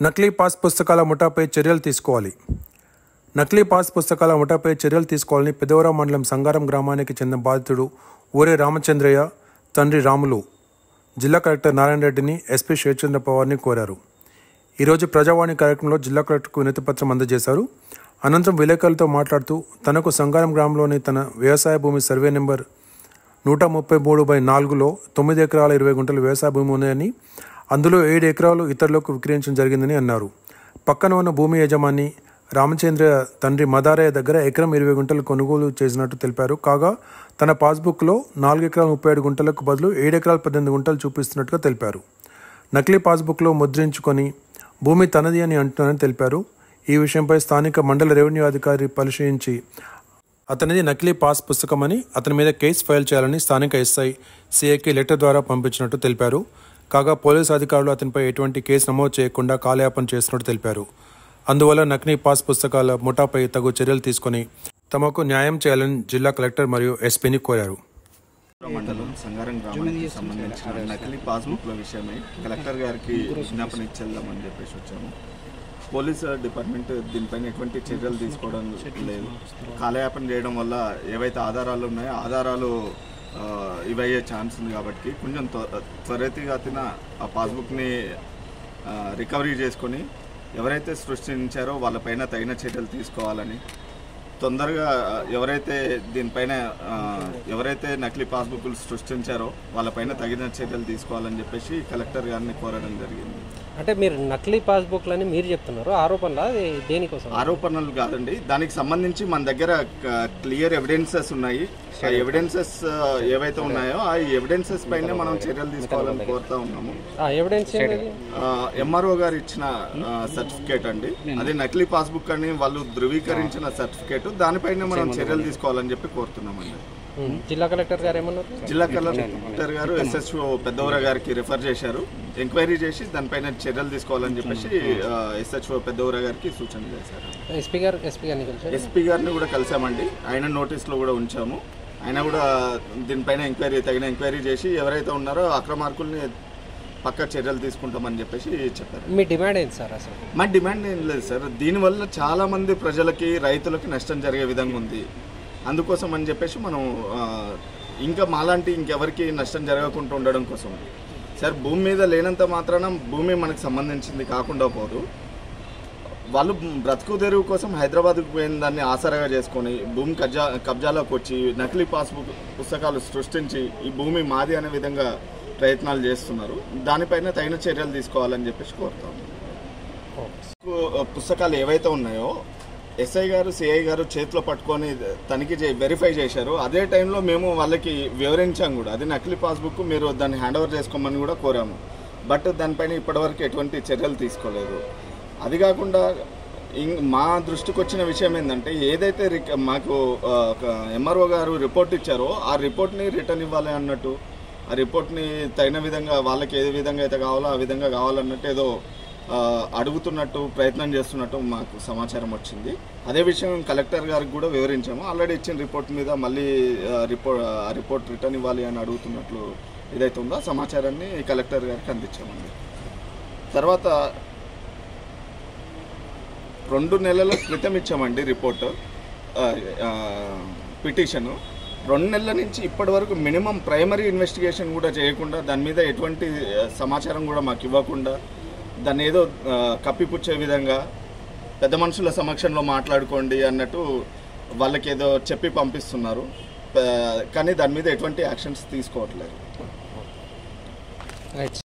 నకిలీ పాస్ పుస్తకాల ముఠాపై చర్యలు తీసుకోవాలి నకిలీ పాస్ పుస్తకాల ముఠాపై చర్యలు తీసుకోవాలని పెదవరం మండలం సంగారం గ్రామానికి చెందిన బాధితుడు ఊరే రామచంద్రయ్య తండ్రి రాములు జిల్లా కలెక్టర్ నారాయణ రెడ్డిని ఎస్పీ శేషచంద్ర పవార్ని కోరారు ఈరోజు ప్రజావాణి కార్యక్రమంలో జిల్లా కలెక్టర్కు వినతిపత్రం అందజేశారు అనంతరం విలేకరులతో మాట్లాడుతూ తనకు సంగారం గ్రామంలోని తన వ్యవసాయ భూమి సర్వే నెంబర్ నూట ముప్పై మూడు బై నాలుగులో తొమ్మిది ఎకరాల ఇరవై గుంటల వ్యవసాయ భూమి ఉన్నాయని అందులో ఏడు ఎకరాలు ఇతరులకు విక్రయించడం జరిగిందని అన్నారు పక్కన ఉన్న భూమి యజమాని రామచంద్ర తండ్రి మదారయ్య దగ్గర ఎకరం ఇరవై గుంటలు కొనుగోలు చేసినట్టు తెలిపారు కాగా తన పాస్బుక్లో నాలుగు ఎకరాల ముప్పై ఏడు గుంటలకు బదులు ఏడు ఎకరాల పద్దెనిమిది గుంటలు చూపిస్తున్నట్టుగా తెలిపారు నకిలీ పాస్బుక్లో ముద్రించుకొని భూమి తనది అని అంటున్నారని తెలిపారు ఈ విషయంపై స్థానిక మండల రెవెన్యూ అధికారి పరిశీలించి అతనిది నకిలీ పాస్ పుస్తకమని అతని మీద కేసు ఫైల్ చేయాలని స్థానిక ఎస్ఐ సిఐకి లెటర్ ద్వారా పంపించినట్టు తెలిపారు కాగా పోలీసు అధికారులు అతనిపై ఎటువంటి కేసు నమోదు చేయకుండా కాలయాపన చేస్తున్నట్టు తెలిపారు అందువల్ల నకిలీ పాస్ పుస్తకాల ముఠాపై తగు చర్యలు తీసుకొని తమకు న్యాయం చేయాలని జిల్లా కలెక్టర్ మరియు ఎస్పీని కోరారు మండలం సంగారం గ్రామానికి సంబంధించిన నకిలీ పాస్బుక్ల విషయమై కలెక్టర్ గారికి విజ్ఞాపన ఇచ్చేద్దామని చెప్పేసి వచ్చాము పోలీస్ డిపార్ట్మెంట్ దీనిపైన ఎటువంటి చర్యలు తీసుకోవడం లేదు కాలయాపన చేయడం వల్ల ఏవైతే ఆధారాలు ఉన్నాయో ఆధారాలు ఆ, ఇవయ్యే ఛాన్స్ ఉంది కాబట్టి కొంచెం త్వ- త్వరితగతిన ఆ పాస్బుక్ని ఆ, రికవరీ చేసుకొని ఎవరైతే సృష్టించారో వాళ్ళపైన తగిన చర్యలు తీసుకోవాలని తొందరగా ఆ, ఎవరైతే దీనిపైన ఆ, ఎవరైతే నకిలీ పాస్బుక్లు సృష్టించారో వాళ్ళపైన తగిన చర్యలు తీసుకోవాలని చెప్పేసి కలెక్టర్ గారిని కోరడం జరిగింది అంటే మీరు నకిలీ పాస్బుక్లని మీరు చెప్తున్నారు ఆరోపణలా అది దేనికోసం ఆరోపణలు కాదండి దానికి సంబంధించి మన దగ్గర క్లియర్ ఎవిడెన్సెస్ ఉన్నాయి ఆ ఎవిడెన్సెస్ ఏవైతే ఉన్నాయో ఆ ఎవిడెన్సెస్ పైన మనం చర్యలు తీసుకోవాలని కోరుతా ఉన్నాము ఆ ఎవిడెన్స్ ఏంటి ఎంఆర్ఓ గారు ఇచ్చిన సర్టిఫికేట్ అండి అది నకిలీ పాస్బుక్ అని వాళ్ళు ధృవీకరించిన సర్టిఫికేట్ దానిపైన మనం చర్యలు తీసుకోవాలని చెప్పి కోరుతున్నామండి ఉమ్, జిల్లా కలెక్టర్ గారు ఏమన్నారు జిల్లా కలెక్టర్ గారు ఎస్ఎస్ఓ పెద్దవర గారికి రిఫర్ చేశారు ఎంక్వైరీ చేసి దానిపైన చర్యలు తీసుకోవాలని చెప్పేసి ఎస్హెచ్ఓ పెద్దవర గారికి సూచన చేశారు ఎస్పీ గారు ఎస్పీ గారిని కలిసి ఎస్పీ గారిని కూడా కలిసామండి ఆయన నోటీస్లో కూడా ఉంచాము ఆయన కూడా దీనిపైన ఎంక్వైరీ తగిన ఎంక్వైరీ చేసి ఎవరైతే ఉన్నారో అక్రమార్కుల్ని పక్క చర్యలు తీసుకుంటామని చెప్పేసి చెప్పారు మీ డిమాండ్ ఏంటి సార్ అసలు మా డిమాండ్ ఏం లేదు సార్ దీనివల్ల చాలా మంది ప్రజలకి రైతులకి నష్టం జరిగే విధంగా ఉంది అందుకోసం అని చెప్పేసి మనం ఆ, ఇంకా మాలాంటి ఇంకెవరికి నష్టం జరగకుండా ఉండడం కోసం సార్ భూమి మీద లేనంత మాత్రాన భూమి మనకు సంబంధించింది కాకుండా పోదు వాళ్ళు బ్రతుకు తెరువు కోసం హైదరాబాద్కు పోయిన దాన్ని ఆసరాగా చేసుకొని భూమి కబ్జా కబ్జాలోకి వచ్చి నకిలీ పాస్బుక్ పుస్తకాలు సృష్టించి ఈ భూమి మాది అనే విధంగా ప్రయత్నాలు చేస్తున్నారు దానిపైన తగిన చర్యలు తీసుకోవాలని చెప్పేసి కోరుతాము పు- పుస్తకాలు ఏవైతే ఉన్నాయో ఎస్ఐ గారు సిఐ గారు చేతిలో పట్టుకొని తనిఖీ చే వెరిఫై చేశారు అదే టైంలో మేము వాళ్ళకి వివరించాం కూడా అది నకిలీ పాస్బుక్ మీరు దాన్ని హ్యాండ్ ఓవర్ చేసుకోమని కూడా కోరాము బట్ దానిపైన ఇప్పటివరకు ఎటువంటి చర్యలు తీసుకోలేదు అది కాకుండా ఇం- మా దృష్టికి వచ్చిన విషయం ఏంటంటే ఏదైతే రిక- మాకు ఎంఆర్ఓ గారు రిపోర్ట్ ఇచ్చారో ఆ రిపోర్ట్ని రిటర్న్ ఇవ్వాలి అన్నట్టు ఆ రిపోర్ట్ని తగిన విధంగా వాళ్ళకి ఏ విధంగా అయితే కావాలో ఆ విధంగా కావాలన్నట్టు ఏదో ఆ, అడుగుతున్నట్టు ప్రయత్నం చేస్తున్నట్టు మాకు సమాచారం వచ్చింది అదే విషయం కలెక్టర్ గారికి కూడా వివరించాము ఆల్రెడీ ఇచ్చిన రిపోర్ట్ మీద మళ్ళీ రిపోర్ట్ ఆ రిపోర్ట్ రిటర్న్ ఇవ్వాలి అని అడుగుతున్నట్లు ఏదైతే ఉందో ఆ సమాచారాన్ని కలెక్టర్ గారికి అందించామండి తర్వాత రెండు నెలల క్రితం ఇచ్చామండి రిపోర్ట్ పిటిషన్ రెండు నెలల నుంచి ఇప్పటి వరకు మినిమం ప్రైమరీ ఇన్వెస్టిగేషన్ కూడా చేయకుండా దాని మీద ఎటువంటి ఆ, సమాచారం కూడా మాకు ఇవ్వకుండా దాన్ని ఏదో ఆ, కప్పిపుచ్చే విధంగా పెద్ద మనుషుల సమక్షంలో మాట్లాడుకోండి అన్నట్టు వాళ్ళకి ఏదో చెప్పి పంపిస్తున్నారు ఆ, కానీ దాని మీద ఎటువంటి యాక్షన్స్ తీసుకోవట్లేదు రైట్